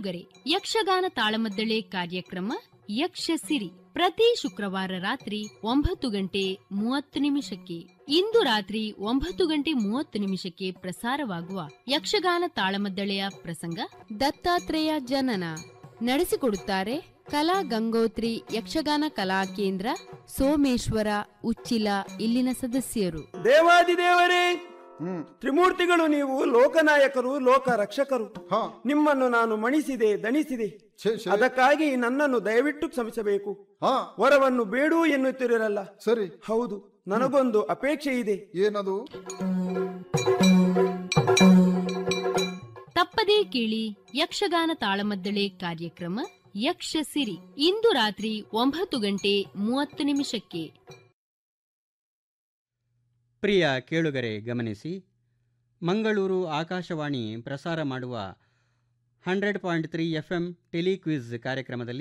ಕೇಳುಗರೆ ಯಕ್ಷಗಾನ ತಾಳಮದ್ದಳೆ ಕಾರ್ಯಕ್ರಮ ಯಕ್ಷ ಸಿರಿ ಪ್ರತಿ ಶುಕ್ರವಾರ ರಾತ್ರಿ ಒಂಬತ್ತು ಗಂಟೆ ಮೂವತ್ತು ನಿಮಿಷಕ್ಕೆ ಇಂದು ರಾತ್ರಿ ಒಂಬತ್ತು ಗಂಟೆ ಮೂವತ್ತು ನಿಮಿಷಕ್ಕೆ ಪ್ರಸಾರವಾಗುವ ಯಕ್ಷಗಾನ ತಾಳಮದ್ದಳೆಯ ಪ್ರಸಂಗ ದತ್ತಾತ್ರೇಯ ಜನನ ನಡೆಸಿಕೊಡುತ್ತಾರೆ ಕಲಾ ಗಂಗೋತ್ರಿ ಯಕ್ಷಗಾನ ಕಲಾ ಕೇಂದ್ರ ಸೋಮೇಶ್ವರ ಉಚ್ಚಿಲ ಇಲ್ಲಿನ ಸದಸ್ಯರು ದೇವಾದಿದೇವರೇ ಹ್ಮ್ ತ್ರಿಮೂರ್ತಿಗಳು ನೀವು ಲೋಕನಾಯಕರು ಲೋಕ ರಕ್ಷಕರು ಹಾ ನಿಮ್ಮನ್ನು ನಾನು ಮಣಿಸಿದೆ ದಣಿಸಿದೆ ಛೇ, ಛೇ. ಅದಕ್ಕಾಗಿ ನನ್ನನ್ನು ದಯವಿಟ್ಟು ಕ್ಷಮಿಸಬೇಕು ಹಾ ವರವನ್ನು ಬೇಡೂ ಎನ್ನುತ್ತಿರಲ್ಲ ಸರಿ ಹೌದು ನನಗೊಂದು ಅಪೇಕ್ಷೆ ಇದೆ ಏನದು ತಪ್ಪದೇ ಕೇಳಿ ಯಕ್ಷಗಾನ ತಾಳಮದ್ದಳೆ ಕಾರ್ಯಕ್ರಮ ಯಕ್ಷ ಸಿರಿ ಇಂದು ರಾತ್ರಿ ಒಂಬತ್ತು ಗಂಟೆ ಮೂವತ್ತು ನಿಮಿಷಕ್ಕೆ ಪ್ರಿಯ ಕೇಳುಗರೆ ಗಮನಿಸಿ ಮಂಗಳೂರು ಆಕಾಶವಾಣಿ ಪ್ರಸಾರ ಮಾಡುವ hundred point three F M telequiz ಕಾರ್ಯಕ್ರಮದಲ್ಲಿ